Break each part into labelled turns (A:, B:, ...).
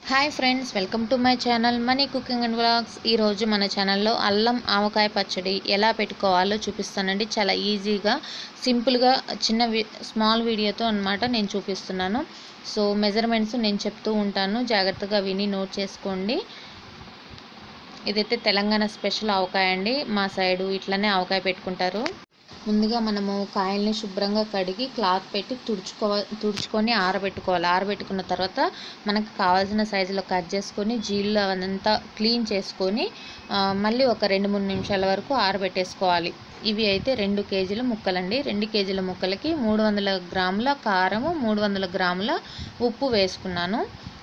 A: hi friends welcome to my channel Mani cooking and vlogs ఈరోజు మన ఛానల్లో అల్లం ఆవకాయ పచ్చడి ఎలా పెట్టుకోవాలో చూపిస్తానండి చాలా ఈజీగా సింపుల్గా చిన్న వి స్మాల్ వీడియోతో అన్నమాట నేను చూపిస్తున్నాను సో మెజర్మెంట్స్ నేను చెప్తూ ఉంటాను జాగ్రత్తగా విని నోట్ చేసుకోండి ఇదైతే తెలంగాణ స్పెషల్ ఆవకాయ అండి మా సైడు ఇట్లనే ఆవకాయ పెట్టుకుంటారు ముందుగా మనము కాయల్ని శుభ్రంగా కడిగి క్లాత్ పెట్టి తుడుచుకో తుడుచుకొని ఆరబెట్టుకోవాలి ఆరబెట్టుకున్న తర్వాత మనకు కావాల్సిన సైజులో కట్ చేసుకొని జీళ్ళు అవంతా క్లీన్ చేసుకొని ఆ, మళ్ళీ ఒక రెండు మూడు నిమిషాల వరకు ఆరబెట్టేసుకోవాలి ఇవి అయితే రెండు కేజీల ముక్కలండి రెండు కేజీల ముక్కలకి మూడు వందల గ్రాముల కారము మూడు వందల గ్రాముల ఉప్పు వేసుకున్నాను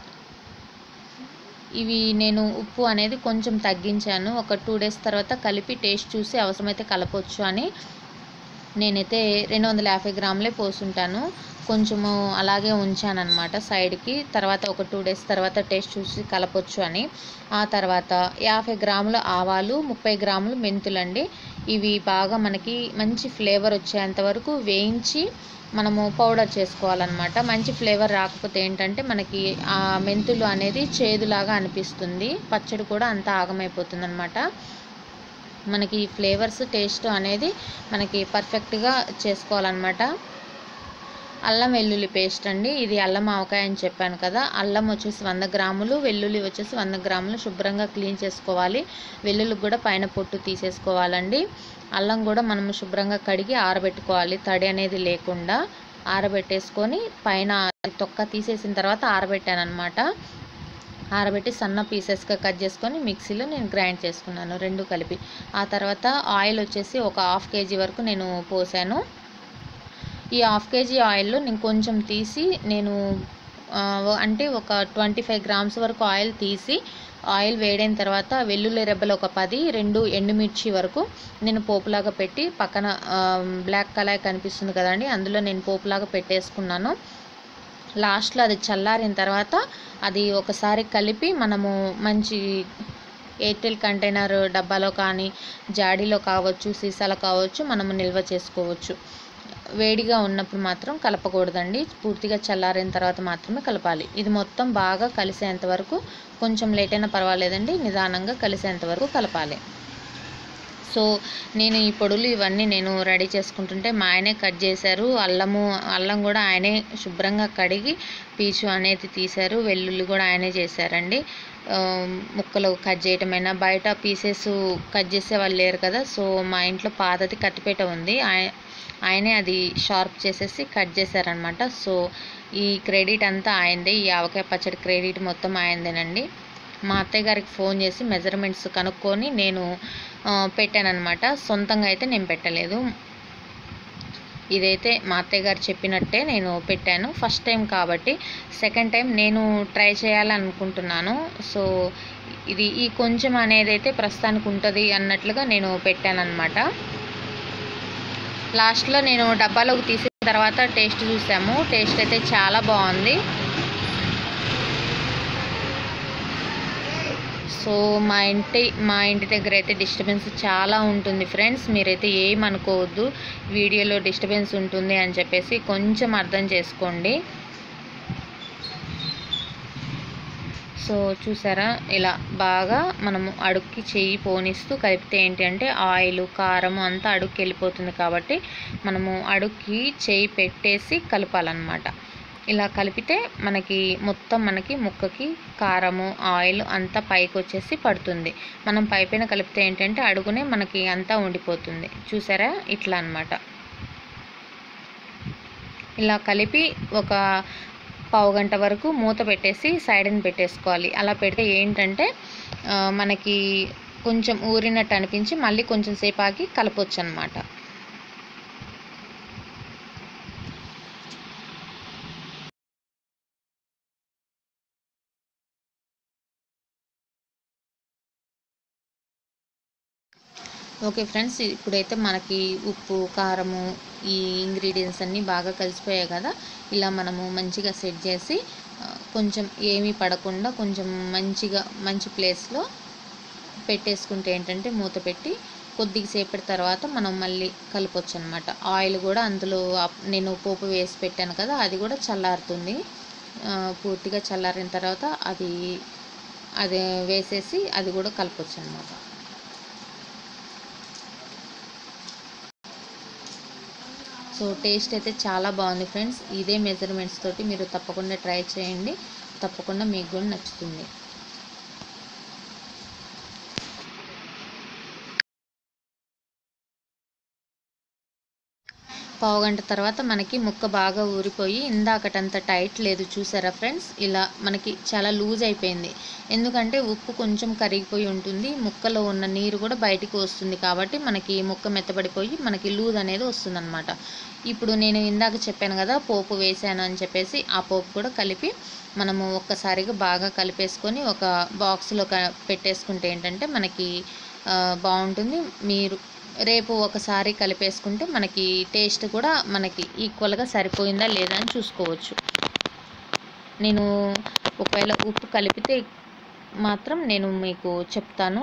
A: ఇవి నేను ఉప్పు అనేది కొంచెం తగ్గించాను ఒక టూ డేస్ తర్వాత కలిపి టేస్ట్ చూసి అవసరమైతే కలపొచ్చు అని నేనైతే రెండు వందల యాభై గ్రాములే పోసుంటాను కొంచెము అలాగే ఉంచాను అనమాట సైడ్కి తర్వాత ఒక టూ డేస్ తర్వాత టేస్ట్ చూసి కలపొచ్చు అని ఆ తర్వాత యాభై గ్రాముల ఆవాలు ముప్పై గ్రాములు మెంతులండి ఇవి బాగా మనకి మంచి ఫ్లేవర్ వచ్చేంత వరకు వేయించి మనము పౌడర్ చేసుకోవాలన్నమాట మంచి ఫ్లేవర్ రాకపోతే ఏంటంటే మనకి ఆ మెంతులు అనేది చేదులాగా అనిపిస్తుంది పచ్చడి కూడా అంతా ఆగమైపోతుంది అనమాట మనకి ఈ ఫ్లేవర్స్ టేస్ట్ అనేది మనకి పర్ఫెక్ట్గా చేసుకోవాలన్నమాట అల్లం వెల్లుల్లి పేస్ట్ అండి ఇది అల్లం ఆవకాయ అని చెప్పాను కదా అల్లం వచ్చేసి వంద గ్రాములు వెల్లుల్లి వచ్చేసి వంద గ్రాములు శుభ్రంగా క్లీన్ చేసుకోవాలి వెల్లుల్లి కూడా పైన పొట్టు తీసేసుకోవాలండి అల్లం కూడా మనం శుభ్రంగా కడిగి ఆరబెట్టుకోవాలి తడి అనేది లేకుండా ఆరబెట్టేసుకొని పైన తొక్క తీసేసిన తర్వాత ఆరబెట్టాను అనమాట ఆరబెట్టి సన్న పీసెస్గా కట్ చేసుకొని మిక్సీలో నేను గ్రైండ్ చేసుకున్నాను రెండు కలిపి ఆ తర్వాత ఆయిల్ వచ్చేసి ఒక హాఫ్ కేజీ వరకు నేను పోసాను ఈ హాఫ్ కేజీ ఆయిల్లో నేను కొంచెం తీసి నేను ఆ, అంటే ఒక ట్వంటీ ఫైవ్ గ్రామ్స్ వరకు ఆయిల్ తీసి ఆయిల్ వేడైన తర్వాత వెల్లుల్లి రెబ్బలు ఒక పది రెండు ఎండుమిర్చి వరకు నేను పోపులాగా పెట్టి పక్కన ఆ, బ్లాక్ కలర్ కనిపిస్తుంది కదండి అందులో నేను పోపులాగా పెట్టేసుకున్నాను లాస్ట్లో అది చల్లారిన తర్వాత అది ఒకసారి కలిపి మనము మంచి ఎయిర్టెల్ కంటైనర్ డబ్బాలో కానీ జాడీలో కావచ్చు సీసాలో కావచ్చు మనము నిల్వ చేసుకోవచ్చు వేడిగా ఉన్నప్పుడు మాత్రం కలపకూడదండి పూర్తిగా చల్లారిన తర్వాత మాత్రమే కలపాలి ఇది మొత్తం బాగా కలిసేంత వరకు కొంచెం లేట్ అయినా పర్వాలేదండి నిదానంగా కలిసేంత వరకు కలపాలి సో నేను ఈ పొడులు ఇవన్నీ నేను రెడీ చేసుకుంటుంటే మా ఆయనే కట్ చేశారు అల్లము అల్లం కూడా ఆయనే శుభ్రంగా కడిగి పీచు అనేది తీశారు వెల్లుల్లి కూడా ఆయనే చేశారండి ఆ, ముక్కలు కట్ చేయటమైనా బయట పీసెస్ కట్ చేసే వాళ్ళు లేరు కదా సో మా ఇంట్లో పాతది కత్తిపేట ఉంది ఆయ ఆయనే అది షార్ప్ చేసేసి కట్ చేశారనమాట సో ఈ క్రెడిట్ అంతా ఆయనదే ఈ ఆవకాయ పచ్చడి క్రెడిట్ మొత్తం ఆయనదేనండి మా అత్తయ్య గారికి ఫోన్ చేసి మెజర్మెంట్స్ కనుక్కొని నేను పెట్టానమాట సొంతంగా అయితే నేను పెట్టలేదు ఇదైతే మా అత్తయ్య గారు చెప్పినట్టే నేను పెట్టాను ఫస్ట్ టైం కాబట్టి సెకండ్ టైం నేను ట్రై చేయాలనుకుంటున్నాను సో ఇది ఈ కొంచెం అనేది అయితే ప్రస్తుతానికి ఉంటుంది అన్నట్లుగా నేను పెట్టానన్నమాట లాస్ట్లో నేను డబ్బాలోకి తీసిన తర్వాత టేస్ట్ చూసాము టేస్ట్ అయితే చాలా బాగుంది సో మా ఇంటి మా ఇంటి దగ్గర అయితే డిస్టర్బెన్స్ చాలా ఉంటుంది ఫ్రెండ్స్ మీరైతే ఏమనుకోవద్దు వీడియోలో డిస్టర్బెన్స్ ఉంటుంది అని చెప్పేసి కొంచెం అర్థం చేసుకోండి సో చూసారా ఇలా బాగా మనము అడుక్కి చెయ్యి పోనిస్తూ కలిపితే ఏంటి అంటే ఆయిల్ కారం అంతా అడుక్కి వెళ్ళిపోతుంది కాబట్టి మనము అడుక్కి చెయ్యి పెట్టేసి కలపాలన్నమాట ఇలా కలిపితే మనకి మొత్తం మనకి ముక్కకి కారము ఆయిల్ అంతా పైకి వచ్చేసి పడుతుంది మనం పైపైన కలిపితే ఏంటంటే అడుగునే మనకి అంతా ఉండిపోతుంది చూసారా ఇట్లా అన్నమాట ఇలా కలిపి ఒక పావు గంట వరకు మూత పెట్టేసి సైడ్ని పెట్టేసుకోవాలి అలా పెడితే ఏంటంటే ఆ, మనకి కొంచెం ఊరినట్టు అనిపించి మళ్ళీ కొంచెం సేపు ఆగి కలపొచ్చు అనమాట ఓకే ఫ్రెండ్స్ ఇప్పుడైతే మనకి ఉప్పు కారము ఈ ఇంగ్రీడియంట్స్ అన్నీ బాగా కలిసిపోయాయి కదా ఇలా మనము మంచిగా సెట్ చేసి ఆ, కొంచెం ఏమీ పడకుండా కొంచెం మంచిగా మంచి ప్లేస్లో పెట్టేసుకుంటే ఏంటంటే మూత పెట్టి కొద్దిగా సేపటి తర్వాత మనం మళ్ళీ కలపొచ్చు అనమాట ఆయిల్ కూడా అందులో అప్- నేను పోపు వేసి పెట్టాను కదా అది కూడా చల్లారుతుంది ఆ, పూర్తిగా చల్లారిన తర్వాత అది అది వేసేసి అది కూడా కలపొచ్చు అనమాట సో టేస్ట్ అయితే చాలా బాగుంది ఫ్రెండ్స్ ఇదే మెజర్మెంట్స్ తోటి మీరు తప్పకుండా ట్రై చేయండి తప్పకుండా మీకు కూడా నచ్చుతుంది పావు గంట తర్వాత మనకి ముక్క బాగా ఊరిపోయి ఇందాకటంత టైట్ లేదు చూసారా ఫ్రెండ్స్ ఇలా మనకి చాలా లూజ్ అయిపోయింది ఎందుకంటే ఉప్పు కొంచెం కరిగిపోయి ఉంటుంది ముక్కలో ఉన్న నీరు కూడా బయటికి వస్తుంది కాబట్టి మనకి ముక్క మెత్తబడిపోయి మనకి లూజ్ అనేది వస్తుందన్నమాట ఇప్పుడు నేను ఇందాక చెప్పాను కదా పోపు వేసాను అని చెప్పేసి ఆ పోపు కూడా కలిపి మనము ఒక్కసారిగా బాగా కలిపేసుకొని ఒక బాక్స్లో క పెట్టేసుకుంటే ఏంటంటే మనకి ఆ, బాగుంటుంది మీరు రేపు ఒకసారి కలిపేసుకుంటే మనకి టేస్ట్ కూడా మనకి ఈక్వల్గా సరిపోయిందా లేదా అని చూసుకోవచ్చు నేను ఒకవేళ ఉప్పు కలిపితే మాత్రం నేను మీకు చెప్తాను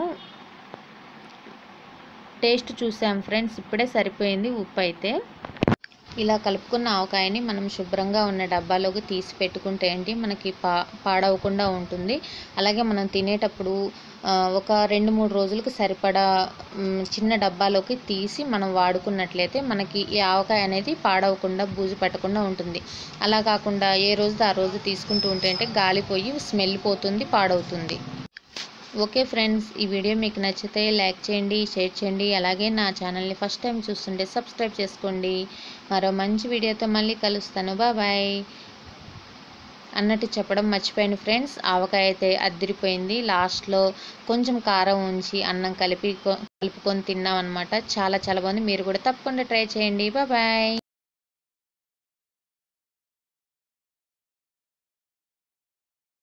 A: టేస్ట్ చూసాం ఫ్రెండ్స్ ఇప్పుడే సరిపోయింది ఉప్పు అయితే ఇలా కలుపుకున్న ఆవకాయని మనం శుభ్రంగా ఉన్న డబ్బాలోకి తీసి పెట్టుకుంటే ఏంటి మనకి పా పాడవకుండా ఉంటుంది అలాగే మనం తినేటప్పుడు ఆ, ఒక రెండు మూడు రోజులకు సరిపడా మ్, చిన్న డబ్బాలోకి తీసి మనం వాడుకున్నట్లయితే మనకి ఈ ఆవకాయ అనేది పాడవకుండా బూజు పట్టకుండా ఉంటుంది అలా కాకుండా ఏ రోజు ఆ రోజు తీసుకుంటూ ఉంటే అంటే గాలిపోయి స్మెల్ పోతుంది పాడవుతుంది ఓకే ఫ్రెండ్స్ ఈ వీడియో మీకు నచ్చితే లైక్ చేయండి షేర్ చేయండి అలాగే నా ఛానల్ని ఫస్ట్ టైం చూస్తుంటే సబ్స్క్రైబ్ చేసుకోండి మరో మంచి వీడియోతో మళ్ళీ కలుస్తాను బాయ్ అన్నట్టు చెప్పడం మర్చిపోయాను ఫ్రెండ్స్ ఆవకాయ అయితే అద్దిరిపోయింది లాస్ట్లో కొంచెం కారం ఉంచి అన్నం కలిపి కలుపుకొని తిన్నాం అనమాట చాలా చాలా బాగుంది మీరు కూడా తప్పకుండా ట్రై చేయండి బాయ్